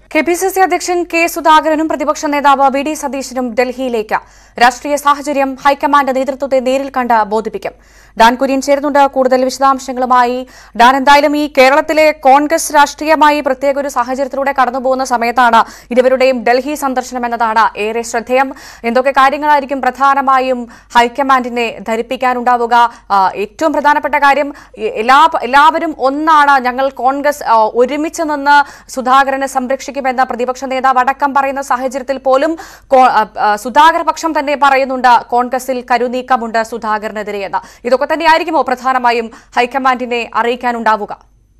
K P C C അധ്യക്ഷൻ കെ സുധാകരനും പ്രതിപക്ഷ നേതാവ് വി ഡി സതീശനും ഡൽഹിയിലേക്ക് രാഷ്ട്രീയ സാഹചര്യം ഹൈക്കമാൻഡ് നേതൃത്വത്തെ നേരിൽ കണ്ട് ബോധിപ്പിക്കും ഡാൻ കുര്യൻ ചേരുന്നുണ്ട് കൂടുതൽ വിശദാംശങ്ങളുമായി ഡാൻ എന്തായാലും ഈ കേരളത്തിലെ കോൺഗ്രസ് രാഷ്ട്രീയമായി പ്രത്യേക ഒരു സാഹചര്യത്തിലൂടെ കടന്നുപോകുന്ന സമയത്താണ് ഇരുവരുടെയും ഡൽഹി സന്ദർശനം എന്നതാണ് ഏറെ ശ്രദ്ധേയം എന്തൊക്കെ കാര്യങ്ങളായിരിക്കും പ്രധാനമായും ഹൈക്കമാൻഡിനെ ധരിപ്പിക്കാനുണ്ടാവുക ആ, ഏറ്റവും പ്രധാനപ്പെട്ട കാര്യം ഈ എല്ലാ എല്ലാവരും ഒന്നാണ് ഞങ്ങൾ കോൺഗ്രസ് ആ, ഒരുമിച്ച് നിന്ന് സുധാകരനെ സംരക്ഷിക്കുമെന്ന പ്രതിപക്ഷ നേതാവ് അടക്കം പറയുന്ന സാഹചര്യത്തിൽ പോലും കോ- ആ, ആ, സുധാകര പക്ഷം തന്നെ പറയുന്നുണ്ട് കോൺഗ്രസിൽ കരുനീക്കമുണ്ട് സുധാകരനെതിരെ എന്ന് ഇതൊക്കെ തന്നെയായിരിക്കുമോ പ്രധാനമായും ഹൈക്കമാൻഡിനെ അറിയിക്കാനുണ്ടാവുക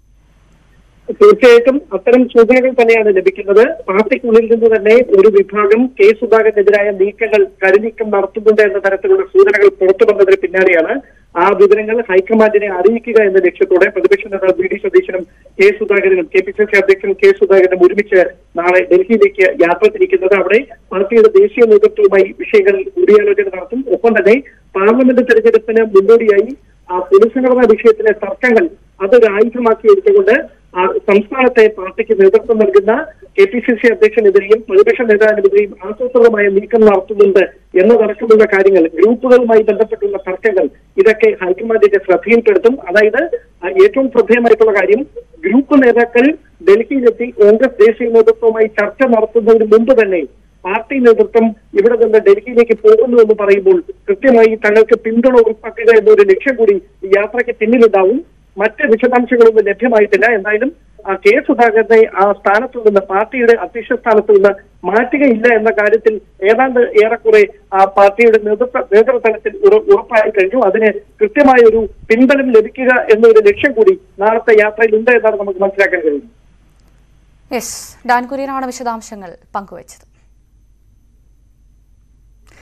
തീർച്ചയായിട്ടും അത്തരം സൂചനകൾ തന്നെയാണ് ലഭിക്കുന്നത് പാർട്ടിക്കുള്ളിൽ നിന്ന് തന്നെ ഒരു വിഭാഗം കെ സുധാകരനെതിരായ നീക്കങ്ങൾ കരുനീക്കം നടത്തുന്നുണ്ട് എന്ന തരത്തിലുള്ള സൂചനകൾ പുറത്തു വന്നതിന് പിന്നാലെയാണ് ആ വിവരങ്ങൾ ഹൈക്കമാൻഡിനെ അറിയിക്കുക എന്ന ലക്ഷ്യത്തോടെ പ്രതിപക്ഷ നേതാവ് വി ഡി സതീശനും കെ സുധാകരനും കെ പി സി സി അധ്യക്ഷൻ കെ സുധാകരനും ഒരുമിച്ച് നാളെ ഡൽഹിയിലേക്ക് യാത്ര തിരിക്കുന്നത് അവിടെ പാർട്ടിയുടെ ദേശീയ നേതൃത്വവുമായി വിഷയങ്ങൾ കൂടിയാലോചന നടത്തും ഒപ്പം തന്നെ പാർലമെന്റ് തെരഞ്ഞെടുപ്പിന് മുന്നോടിയായി ആ പുനഃസംഘടനാ വിഷയത്തിലെ തർക്കങ്ങൾ അതൊരു ആയുധമാക്കി എടുത്തുകൊണ്ട് ആ സംസ്ഥാനത്തെ പാർട്ടിക്ക് നേതൃത്വം നൽകുന്ന കെ പി സി സി അധ്യക്ഷനെതിരെയും പ്രതിപക്ഷ നേതാവിനെതിരെയും ആസൂത്രിതമായ നീക്കം നടത്തുന്നുണ്ട് എന്നതടക്കമുള്ള കാര്യങ്ങൾ ഗ്രൂപ്പുകളുമായി ബന്ധപ്പെട്ടുള്ള തർക്കങ്ങൾ ഇതൊക്കെ ഹൈക്കമാൻഡിന്റെ ശ്രദ്ധയിൽപ്പെടുത്തും അതായത് ആ, ഏറ്റവും ശ്രദ്ധേയമായിട്ടുള്ള കാര്യം ഗ്രൂപ്പ് നേതാക്കൾ ഡൽഹിയിലെത്തി കോൺഗ്രസ് ദേശീയ നേതൃത്വവുമായി ചർച്ച നടത്തുന്നതിന് മുമ്പ് തന്നെ പാർട്ടി നേതൃത്വം ഇവിടെ നിന്ന് ഡൽഹിയിലേക്ക് പോകുന്നു എന്ന് പറയുമ്പോൾ കൃത്യമായി തങ്ങൾക്ക് പിന്തുണ ഉറപ്പാക്കുക എന്നൊരു ലക്ഷ്യം കൂടി ഈ യാത്രയ്ക്ക് പിന്നിലുണ്ടാവും മറ്റ് വിശദാംശങ്ങളൊന്നും ലഭ്യമായിട്ടില്ല എന്തായാലും ആ കെ സുധാകരനെ ആ സ്ഥാനത്തു നിന്ന് പാർട്ടിയുടെ അധ്യക്ഷ സ്ഥാനത്തു നിന്ന് മാറ്റുകയില്ല എന്ന കാര്യത്തിൽ ഏതാണ്ട് ഏറെക്കുറെ ആ പാർട്ടിയുടെ നേതൃത്വ നേതൃതലത്തിൽ ഉറ- ഉറപ്പായി കഴിഞ്ഞു അതിന് കൃത്യമായ ഒരു പിൻബലം ലഭിക്കുക എന്നൊരു ലക്ഷ്യം കൂടി നാളത്തെ യാത്രയിൽ ഉണ്ട് എന്നാണ് നമുക്ക് മനസ്സിലാക്കാൻ കഴിയുന്നത് യെസ് ഡാൻ കുര്യനാണ് വിശദാംശങ്ങൾ പങ്കുവച്ചത്